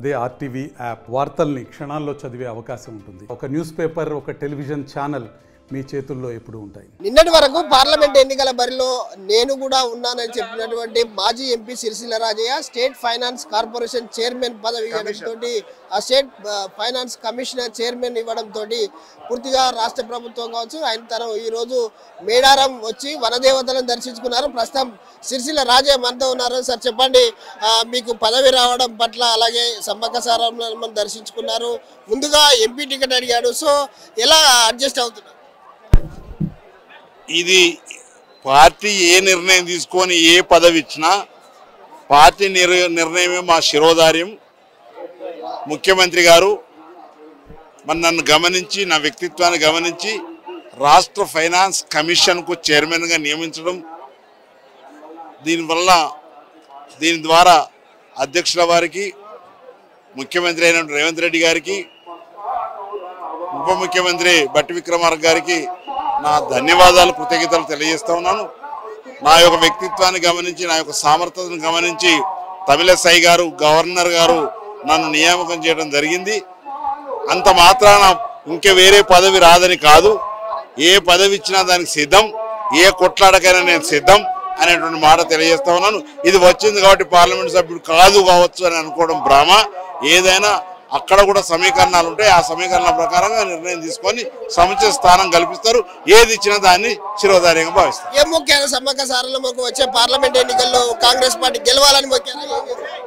అదే RTV app వార్తల్ని క్షణాల్లో చదివే అవకాశం ఉంటుంది ఒక న్యూస్ పేపర్ ఒక టెలివిజన్ ఛానల్ మీ చేతుల్లో ఎప్పుడూ ఉంటాయి నిన్నటి వరకు పార్లమెంట్ ఎన్నికల బరిలో నేను కూడా ఉన్నానని చెప్పినటువంటి మాజీ MP Sircilla Rajaiah state finance corporation chairman పదవి ఇవ్వడంతో ఆ స్టేట్ ఆ, ఫైనాన్స్ కమిషనర్ చైర్మన్ ఇవ్వడంతో పూర్తిగా రాష్ట్ర ప్రభుత్వం కావచ్చు ఆయన తను ఈరోజు మేడారం వచ్చి వనదేవతలను దర్శించుకున్నారు ప్రస్తుతం సిరిసిల్ల రాజయ్య మనతో ఉన్నారు సార్ చెప్పండి ఆ, మీకు పదవి రావడం పట్ల అలాగే సమ్మక్క సారాలను దర్శించుకున్నారు ముందుగా ఎంపీ టికెట్ అడిగాడు సో ఎలా అడ్జస్ట్ అవుతున్నారు ఇది పార్టీ ఏ నిర్ణయం తీసుకొని ఏ పదవి ఇచ్చినా పార్టీ నిర్ నిర్ణయమే మా శిరోధార్యం ముఖ్యమంత్రి గారు మరి నన్ను గమనించి నా వ్యక్తిత్వాన్ని గమనించి రాష్ట్ర ఫైనాన్స్ కమిషన్కు చైర్మన్గా నియమించడం దీనివల్ల దీని ద్వారా అధ్యక్షుల వారికి ముఖ్యమంత్రి అయిన రేవంత్ రెడ్డి గారికి ఉప ముఖ్యమంత్రి బట్టి విక్రమార్క గారికి నా ధన్యవాదాలు కృతజ్ఞతలు తెలియజేస్తా ఉన్నాను నా యొక్క వ్యక్తిత్వాన్ని గమనించి నా యొక్క సామర్థ్యతను గమనించి తమిళసై గారు గవర్నర్ గారు నన్ను నియామకం చేయడం జరిగింది అంత మాత్రాన ఇంకే వేరే పదవి రాదని కాదు ఏ పదవి ఇచ్చినా దానికి సిద్ధం ఏ కొట్లాడకైనా నేను సిద్ధం అనేటువంటి మాట తెలియజేస్తా ఉన్నాను ఇది వచ్చింది కాబట్టి పార్లమెంట్ సభ్యుడు కాదు కావచ్చు అని అనుకోవడం భ్రమ ఏదైనా అక్కడ కూడా సమీకరణాలు ఉంటాయి ఆ సమీకరణల ప్రకారంగా నిర్ణయం తీసుకొని సముచిత స్థానం కల్పిస్తారు ఏది ఇచ్చినా దాన్ని శిరోధార్యంగా భావిస్తారు ఏం మొక్కారు సమ్మక్క సారలమ్మకు వచ్చే పార్లమెంట్ ఎన్నికల్లో కాంగ్రెస్ పార్టీ గెలవాలని మొక్కారా ఏం చేశారు?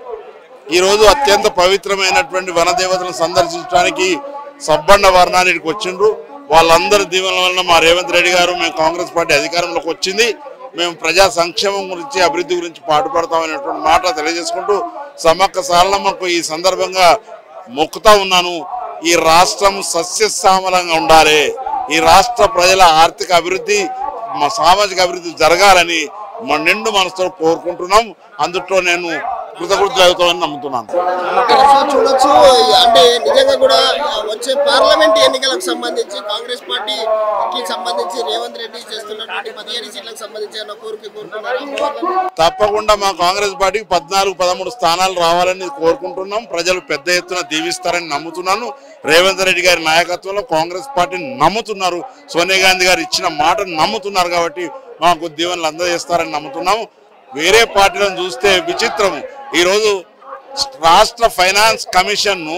ఈ రోజు అత్యంత పవిత్రమైనటువంటి వనదేవతలను సందర్శించడానికి సబ్బండ వర్ణానికి వచ్చిండ్రు వాళ్ళందరి దీవెనల వలన మా రేవంత్ రెడ్డి గారు మేము కాంగ్రెస్ పార్టీ అధికారంలోకి వచ్చింది మేము ప్రజా సంక్షేమం గురించి అభివృద్ధి గురించి పాటుపడతామనేటువంటి మాట తెలియజేసుకుంటూ సమ్మక్క సారలమ్మకు ఈ సందర్భంగా మొక్కుతా ఉన్నాను ఈ రాష్ట్రం సస్యశ్యామలంగా ఉండాలి ఈ రాష్ట్ర ప్రజల ఆర్థిక అభివృద్ధి మా సామాజిక అభివృద్ధి జరగాలని మా నిండు మనసుతో కోరుకుంటున్నాం అందుట్లో నేను కృతకృతులు అవుతామని నమ్ముతున్నాను ఇక్కడ సో చూడొచ్చు అంటే నిజంగా కూడా వచ్చే పార్లమెంట్ ఎన్నికలకు సంబంధించి కాంగ్రెస్ పార్టీకి సంబంధించి రేవంత్ రెడ్డి చేస్తున్నటువంటి పదిహేను సీట్లకు సంబంధించి అన్న కోరిక కోరుకున్నారు తప్పకుండా మా కాంగ్రెస్ పార్టీకి పద్నాలుగు పదమూడు స్థానాలు రావాలని కోరుకుంటున్నాం ప్రజలు పెద్ద ఎత్తున దీవిస్తారని నమ్ముతున్నాను రేవంత్ రెడ్డి గారి నాయకత్వంలో కాంగ్రెస్ పార్టీని నమ్ముతున్నారు సోనియా గాంధీ గారు ఇచ్చిన మాటను నమ్ముతున్నారు కాబట్టి మాకు దీవెనలు అందజేస్తారని నమ్ముతున్నాము వేరే పార్టీలను చూస్తే విచిత్రము ఈరోజు రాష్ట్ర ఫైనాన్స్ కమిషన్ను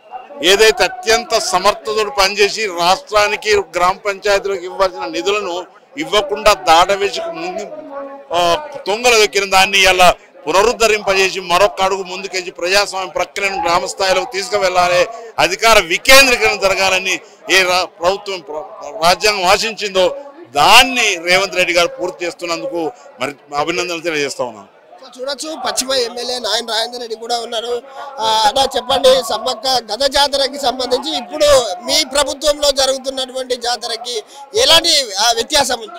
ఏదైతే అత్యంత సమర్థతోడు పనిచేసి రాష్ట్రానికి గ్రామ పంచాయతీలకు ఇవ్వాల్సిన నిధులను ఇవ్వకుండా దాటవేసి ముందు ఆ, తొంగలు దొక్కిన దాన్ని ఇలా పునరుద్ధరింపజేసి మరొక అడుగు ముందుకేసి ప్రజాస్వామ్య ప్రక్రియను గ్రామ స్థాయిలోకి తీసుకువెళ్ళాలి అధికార వికేంద్రీకరణ జరగాలని ఏ రా- ప్రభుత్వం ప్ర- రాజ్యాంగం ఆశించిందో దాన్ని రేవంత్ రెడ్డి గారు పూర్తి చేస్తున్నందుకు మరి అభినందనలు తెలియజేస్తా ఉన్నాను సో చూడొచ్చు పశ్చిమ ఎమ్మెల్యే నాయన రాజేందర్ రెడ్డి కూడా ఉన్నారు ఆ, అన్నా చెప్పండి సమ్మక్క గత జాతరకి సంబంధించి ఇప్పుడు మీ ప్రభుత్వంలో జరుగుతున్నటువంటి జాతరకి ఎలాంటి ఆ, వ్యత్యాసం ఉంది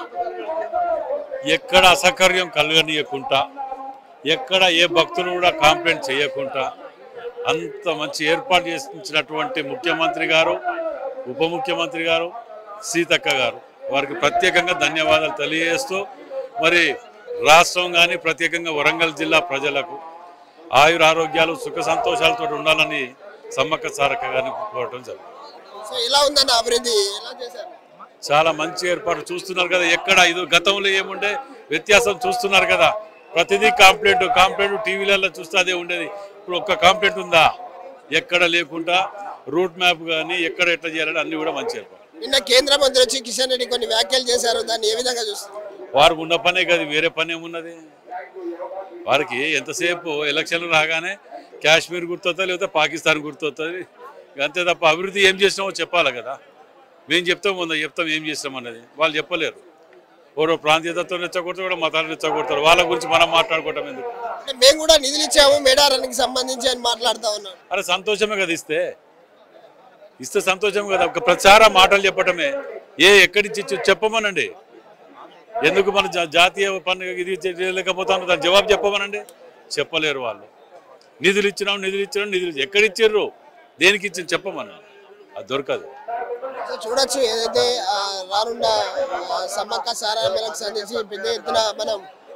ఎక్కడ అసౌకర్యం కలగనీయకుండా ఎక్కడ ఏ భక్తులు కూడా కాంప్లైంట్ చేయకుండా అంత మంచి ఏర్పాటు చేసినటువంటి ముఖ్యమంత్రి గారు ఉప ముఖ్యమంత్రి గారు సీతక్క గారు వారికి ప్రత్యేకంగా ధన్యవాదాలు తెలియజేస్తూ మరి రాష్ట్రం కానీ ప్రత్యేకంగా వరంగల్ జిల్లా ప్రజలకు ఆయుర ఆరోగ్యాలు సుఖ సంతోషాలతో ఉండాలని సమ్మక్క సారక్క గారిని కోరటం జరిగింది సో ఎలా ఉందన్న అభివృద్ధి ఎలా చేశారు చాలా మంచి ఏర్పాటు చూస్తున్నారు కదా ఎక్కడ ఇది గతంలో ఏముండే వ్యత్యాసం చూస్తున్నారు కదా ప్రతిదీ కాంప్లైంట్ కాంప్లైంట్ టీవీలలో చూస్తే అదే ఉండేది ఇప్పుడు ఒక్క కాంప్లైంట్ ఉందా ఎక్కడ లేకుండా రూట్ మ్యాప్ కానీ ఎక్కడ ఎట్లా చేయాలని అన్ని కూడా మంచి ఏర్పాటు నిన్న కేంద్ర మంత్రి వచ్చి కిషన్ రెడ్డి కొన్ని వ్యాఖ్యలు చేశారు దాన్ని ఏ విధంగా చూస్తారు వారికి ఉన్న పనే కదా వేరే పని ఏమున్నది వారికి ఎంతసేపు ఎలక్షన్లు రాగానే కాశ్మీర్ గుర్తొస్తుంది లేకపోతే పాకిస్తాన్ గుర్తొస్తుంది అంతే తప్ప అభివృద్ధి ఏం చేసినామో చెప్పాలి కదా మేము చెప్తాం ఉందా చెప్తాం ఏం చేస్తాం అన్నది వాళ్ళు చెప్పలేరు ఓరో ప్రాంతీయతతో రెచ్చగొడతారు కూడా మతాలు రెచ్చగొడతారు వాళ్ళ గురించి మనం మాట్లాడుకోవటం ఎందుకు అంటే మేము కూడా నిధులు ఇచ్చాము మేడారానికి సంబంధించి అని మాట్లాడుతా ఉన్నాం అరే సంతోషమే కదా ఇస్తే ఇస్తే సంతోషం కదా ఒక ప్రచార మాటలు చెప్పటమే ఏ ఎక్కడి నుంచి ఇచ్చి- చెప్పమనండి ఎందుకు మన జా- జాతీయ పండుగ ఇది చేయలేకపోతాను దాని జవాబు చెప్పమనండి చెప్పలేరు వాళ్ళు నిధులు ఇచ్చినాం నిధులు ఇచ్చినాం నిధులు ఇచ్చి- ఎక్కడ ఇచ్చారు దేనికి ఇచ్చిన చెప్పమనండి అది దొరకదు సో చూడొచ్చు ఏదైతే ఆ, రానున్న ఆ, సమ్మక్క సారాయణకు సంబంధించి పెద్ద ఎత్తున మనం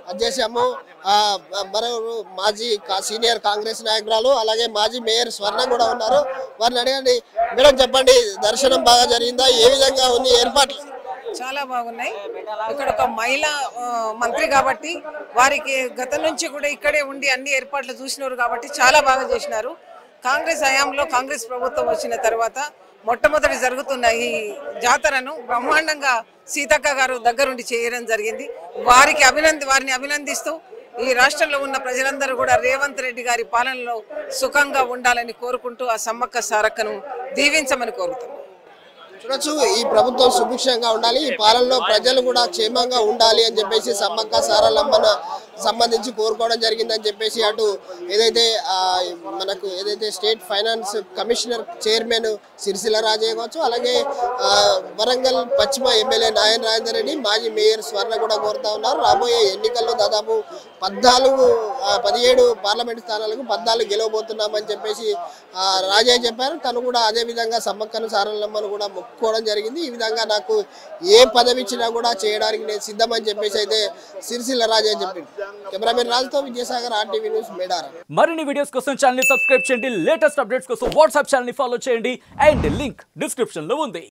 చేశాము ఆ, మరొకరు మాజీ కా- సీనియర్ కాంగ్రెస్ నాయకురాలు అలాగే మాజీ మేయర్ స్వర్ణ కూడా ఉన్నారు వారిని అడగండి మేడం చెప్పండి దర్శనం బాగా జరిగిందా ఏ విధంగా ఉంది ఏర్పాట్లు చాలా బాగున్నాయి ఇక్కడ ఒక మహిళా ఆ, మంత్రి కాబట్టి వారికి గత నుంచి కూడా ఇక్కడే ఉండి అన్ని ఏర్పాట్లు చూసినారు కాబట్టి చాలా బాగా చేసినారు కాంగ్రెస్ హయాంలో కాంగ్రెస్ ప్రభుత్వం వచ్చిన తర్వాత మొట్టమొదటి జరుగుతున్న ఈ జాతరను బ్రహ్మాండంగా సీతక్క గారు దగ్గరుండి చేయడం జరిగింది వారికి అభినంది వారిని అభినందిస్తూ ఈ రాష్ట్రంలో ఉన్న ప్రజలందరూ కూడా రేవంత్ రెడ్డి గారి పాలనలో సుఖంగా ఉండాలని కోరుకుంటూ ఆ సమ్మక్క సారక్కను దీవించమని కోరుతున్నాం చూడొచ్చు ఈ ప్రభుత్వం సుభిక్షంగా ఉండాలి ఈ పాలనలో ప్రజలు కూడా క్షేమంగా ఉండాలి అని చెప్పేసి సమ్మక్క సారలమ్మన సంబంధించి కోరుకోవడం జరిగిందని చెప్పేసి అటు ఏదైతే ఆ, మనకు ఏదైతే state finance commissioner chairman Sircilla Rajaiah కావచ్చు అలాగే ఆ, వరంగల్ పశ్చిమ ఎమ్మెల్యే నాయన్ రాజేందర్ రెడ్డి మాజీ మేయర్ స్వర్ణ కూడా కోరుతా ఉన్నారు రాబోయే ఎన్నికల్లో దాదాపు పద్నాలుగు ఆ, పదిహేడు పార్లమెంట్ స్థానాలకు పద్నాలుగు గెలవబోతున్నామని చెప్పేసి ఆ, రాజయ్య చెప్పారు తను కూడా అదే విధంగా సమ్మక్కను సారలమ్మను కూడా మొక్కుకోవడం జరిగింది ఈ విధంగా నాకు ఏ పదవి ఇచ్చినా కూడా చేయడానికి నేను సిద్ధమని చెప్పేసి అయితే సిరిసిల్ల రాజయ్య చెప్పింది కెమెరామెన్ రాజుతో విజయసాగర్ ఆర్టీవీ న్యూస్ మేడారం మరిన్ని వీడియోస్ కోసం ఛానల్ సబ్స్క్రైబ్ చేయండి లేటెస్ట్ అప్డేట్స్ కోసం వాట్సాప్ ఛానల్ ఫాలో చేయండి అండ్ లింక్ డిస్క్రిప్షన్ లో ఉంది